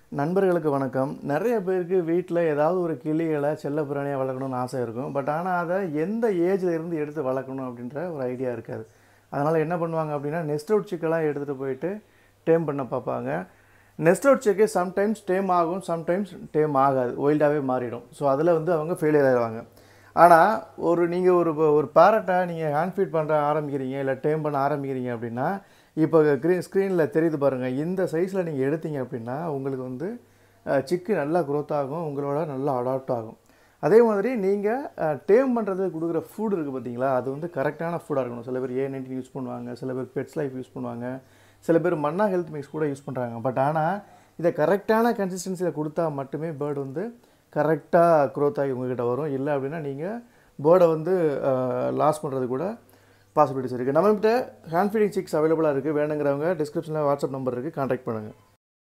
நண்பர்களுக்கு வணக்கம் நிறைய பேருக்கு வீட்டில் ஏதாவது ஒரு கிளிகளை செல்ல பிராணியாக வளர்க்கணும்னு ஆசை இருக்கும் பட் ஆனால் அதை எந்த ஏஜில் இருந்து எடுத்து வளர்க்கணும் அப்படின்ற ஒரு ஐடியா இருக்காது அதனால் என்ன பண்ணுவாங்க அப்படின்னா நெஸ்ட் அவுட் சிக்கெல்லாம் எடுத்துகிட்டு போயிட்டு டேம் பண்ண பார்ப்பாங்க நெஸ்ட் அவுட் சிக்கு சம்டைம்ஸ் டேம் ஆகும் சம்டைம்ஸ் டேம் ஆகாது ஒயில்டாகவே மாறிடும் ஸோ அதில் வந்து அவங்க ஃபெயிலியர் ஆகிடுவாங்க ஆனால் ஒரு நீங்கள் ஒரு ஒரு பேரட்டை நீங்கள் ஹேண்ட் ஃபீட் பண்ணுற ஆரம்பிக்கிறீங்க இல்லை டேம் பண்ண ஆரம்பிக்கிறீங்க அப்படின்னா இப்போ க்ரீன் ஸ்க்ரீனில் தெரியுது பாருங்கள் இந்த சைஸில் நீங்கள் எடுத்தீங்க அப்படின்னா உங்களுக்கு வந்து சிக்கு நல்லா growth ஆகும் உங்களோட நல்லா அடாப்ட் ஆகும் அதே மாதிரி நீங்கள் டேம் பண்ணுறதுக்கு கொடுக்குற ஃபுட் இருக்குது பார்த்தீங்களா அது வந்து கரெக்டான ஃபுட்டாக இருக்கணும் சில பேர் ஏ நைன்டீன் யூஸ் பண்ணுவாங்க சில பேர் பெட்ஸ் லைஃப் யூஸ் பண்ணுவாங்க சில பேர் மன்னா ஹெல்த் மிக்ஸ் கூட யூஸ் பண்ணுறாங்க பட் ஆனால் இதை கரெக்டான கன்சிஸ்டன்சியில் கொடுத்தா மட்டுமே பேர்டு வந்து கரெக்டாக க்ரோத் ஆகி உங்ககிட்ட வரும் இல்லை அப்படின்னா நீங்கள் பேர்டை வந்து லாஸ் பண்ணுறது கூட பாசிபிலிட்டிஸ் இருக்குது நம்மகிட்ட ஹேண்ட் ஃபீடிங் சிக்ஸ் அவைலபிளாக இருக்குது வேணுங்கிறவங்க டிஸ்கிரிப்ஷனில் வாட்ஸ்அப் நம்பர் இருக்குது கான்டாக்ட் பண்ணுங்கள்